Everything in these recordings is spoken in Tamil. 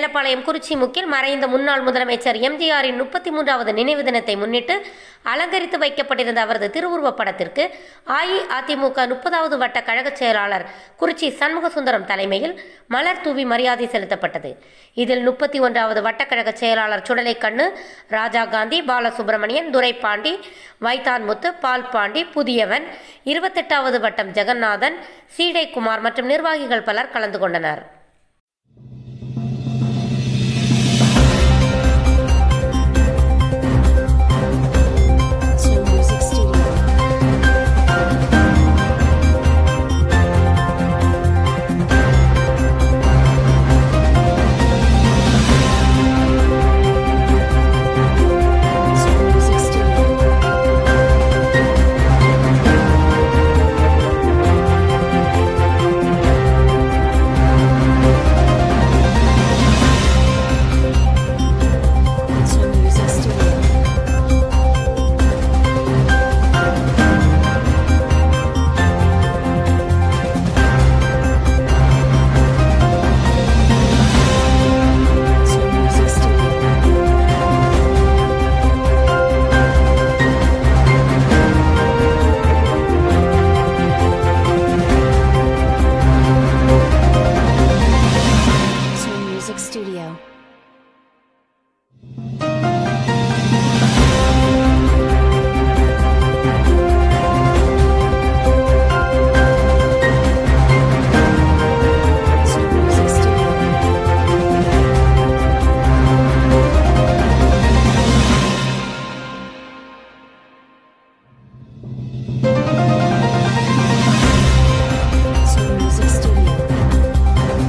மேலப்பாளையம் குறிச்சி முக்கில் மறைந்த முன்னாள் முதலமைச்சர் எம்ஜிஆரின் முப்பத்தி மூன்றாவது நினைவு தினத்தை முன்னிட்டு அலங்கரித்து வைக்கப்பட்டிருந்த அவரது திருவுருவப் படத்திற்கு அஇஅதிமுக முப்பதாவது வட்ட கழகச் செயலாளர் குறிச்சி சண்முகசுந்தரம் தலைமையில் மலர் தூவி மரியாதை செலுத்தப்பட்டது இதில் முப்பத்தி ஒன்றாவது வட்டக்கழக செயலாளர் சுடலைக்கண்ணு ராஜா காந்தி பாலசுப்பிரமணியன் துரைப்பாண்டி வைத்தான்முத்து பால் பாண்டி புதியவன் இருபத்தெட்டாவது வட்டம் ஜெகநாதன் சீடை குமார் மற்றும் நிர்வாகிகள் பலர் கலந்து கொண்டனர் Snow Music Studio. Snow Music Studio. Snow Music Studio. Snow Music Studio. Snow Music Studio. Snow Music Studio. Snow Music Studio.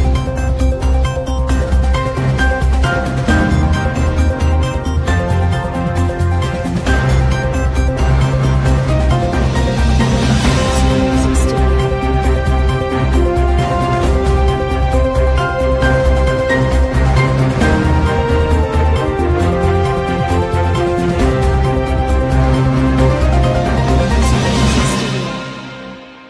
Snow Music Studio. Snow Music Studio.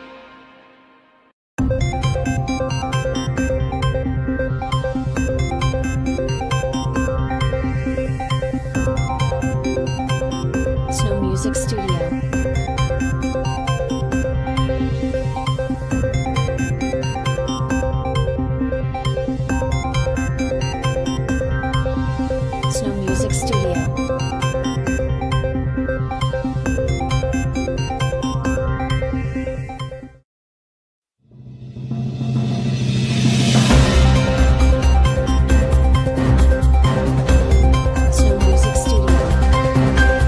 Snow Music Studio. Snow Music Studio. Snow Music Studio.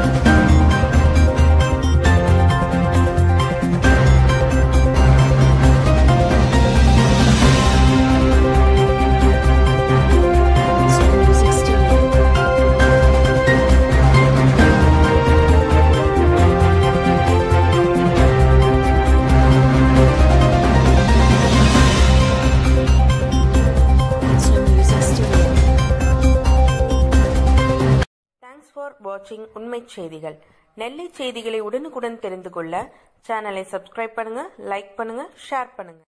Snow Music Studio. Snow Music Studio. Thanks for வாட்சிங் உண்மை செய்திகள் நெல்லை செய்திகளை உடனுக்குடன் தெரிந்து கொள்ள சேனலை சப்ஸ்கிரைப் பண்ணுங்க லைக் பண்ணுங்க ஷேர் பண்ணுங்க